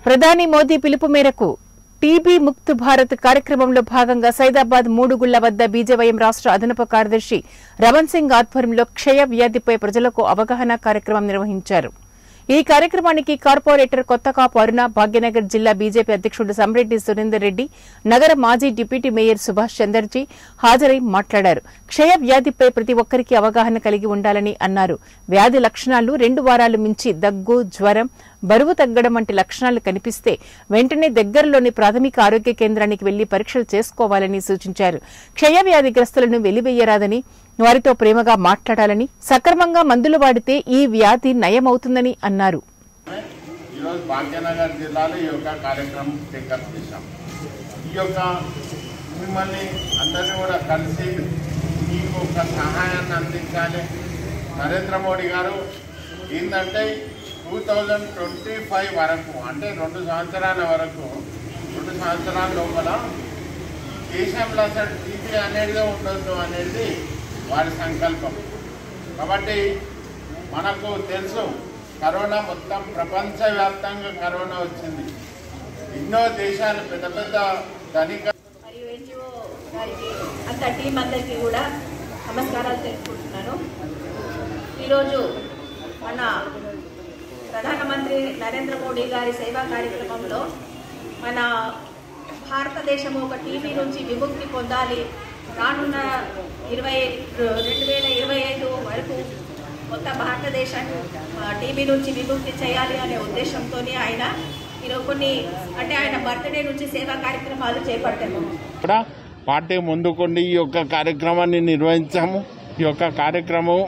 ప్రధాని మోదీ పిలుపు మేరకు టీబీ ముక్త్ భారత్ కార్యక్రమంలో భాగంగా సైదాబాద్ మూడుగుళ్ల వద్ద బీజేవైఎం రాష్ట్ర అదనపు కార్యదర్శి రమణ్ సింగ్ ఆధ్వర్యంలో క్షయ వ్యాధిపై ప్రజలకు అవగాహన కార్యక్రమం నిర్వహించారు ఈ కార్యక్రమానికి కార్పొరేటర్ కొత్తకాపు అరుణ భాగ్యనగర్ జిల్లా బీజేపీ అధ్యక్షుడు సమరెడ్డి సురేందర్ రెడ్డి నగర మాజీ డిప్యూటీ మేయర్ సుభాష్ చందర్జీ హాజరై మాట్లాడారు క్షయ వ్యాధిపై ప్రతి ఒక్కరికి అవగాహన కలిగి ఉండాలని అన్నారు వ్యాధి లక్షణాలు రెండు వారాలు మించి దగ్గు జ్వరం బరువు తగ్గడం వంటి లక్షణాలు కనిపిస్తే వెంటనే దగ్గరలోని ప్రాథమిక ఆరోగ్య కేంద్రానికి వెళ్లి పరీక్షలు చేసుకోవాలని సూచించారు క్షయ వ్యాధిగ్రస్తులను వెలివేయరాదని వారితో ప్రేమగా మాట్లాడాలని సక్రమంగా మందులు వాడితే ఈ వ్యాధి నయమవుతుందని అన్నారు ఈరోజు భాగ్యనగర్ జిల్లాలో ఈ యొక్క కార్యక్రమం టేకప్ చేశాం ఈ యొక్క మిమ్మల్ని అందరినీ కూడా కలిసి మీకు ఒక సహాయాన్ని అందించాలి నరేంద్ర మోడీ గారు ఏంటంటే టూ థౌజండ్ ట్వంటీ ఫైవ్ వరకు అంటే రెండు సంవత్సరాల వరకు రెండు సంవత్సరాల లోపల దేశంలో అసలు టీబీ అనేది ఉండొద్దు అనేది వారి సంకల్పం కాబట్టి మనకు తెలుసు కరోనా మొత్తం ప్రపంచవ్యాప్తంగా కరోనా వచ్చింది ఎన్నో దేశాలు పెద్ద పెద్ద ధనిక మరియు ఎన్జిఓ గారికి అంత టీం అందరికీ కూడా నమస్కారాలు తెలుపుకుంటున్నాను ఈరోజు మన ప్రధానమంత్రి నరేంద్ర మోడీ గారి సేవా కార్యక్రమంలో మన భారతదేశం ఒక టీవీ నుంచి విముక్తి పొందాలి రానున్న ఇరవై రెండు వేల ఇరవై ఐదు వరకు మొత్తం భారతదేశాన్ని టీవీ నుంచి విముక్తి చేయాలి అనే ఉద్దేశంతో ఆయన ఈరోజు కొన్ని అంటే ఆయన బర్త్డే నుంచి సేవా కార్యక్రమాలు చేపట్టాము కూడా పార్టీ ముందుకుండి ఈ యొక్క కార్యక్రమాన్ని నిర్వహించాము ఈ యొక్క కార్యక్రమం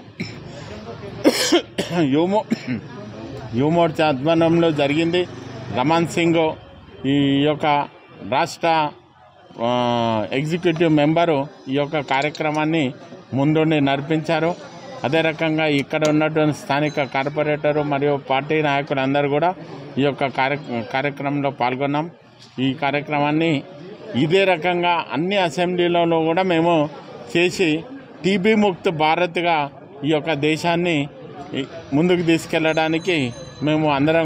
యువమో యువమోర్చా ఆధ్వర్యంలో జరిగింది రమణ్ సింగ్ ఈ యొక్క రాష్ట్ర ఆ, ఎగ్జిక్యూటివ్ మెంబరు ఈ యొక్క కార్యక్రమాన్ని ముందుండి నడిపించారు అదే రకంగా ఇక్కడ ఉన్నటువంటి స్థానిక కార్పొరేటరు మరియు పార్టీ నాయకులు అందరూ కూడా ఈ యొక్క కార్య కార్యక్రమంలో పాల్గొన్నాం ఈ కార్యక్రమాన్ని ఇదే రకంగా అన్ని అసెంబ్లీలలో కూడా మేము చేసి టీబీ ముక్త్ భారత్గా ఈ యొక్క దేశాన్ని ఈ ముందుకు తీసుకెళ్ళడానికి మేము అందరం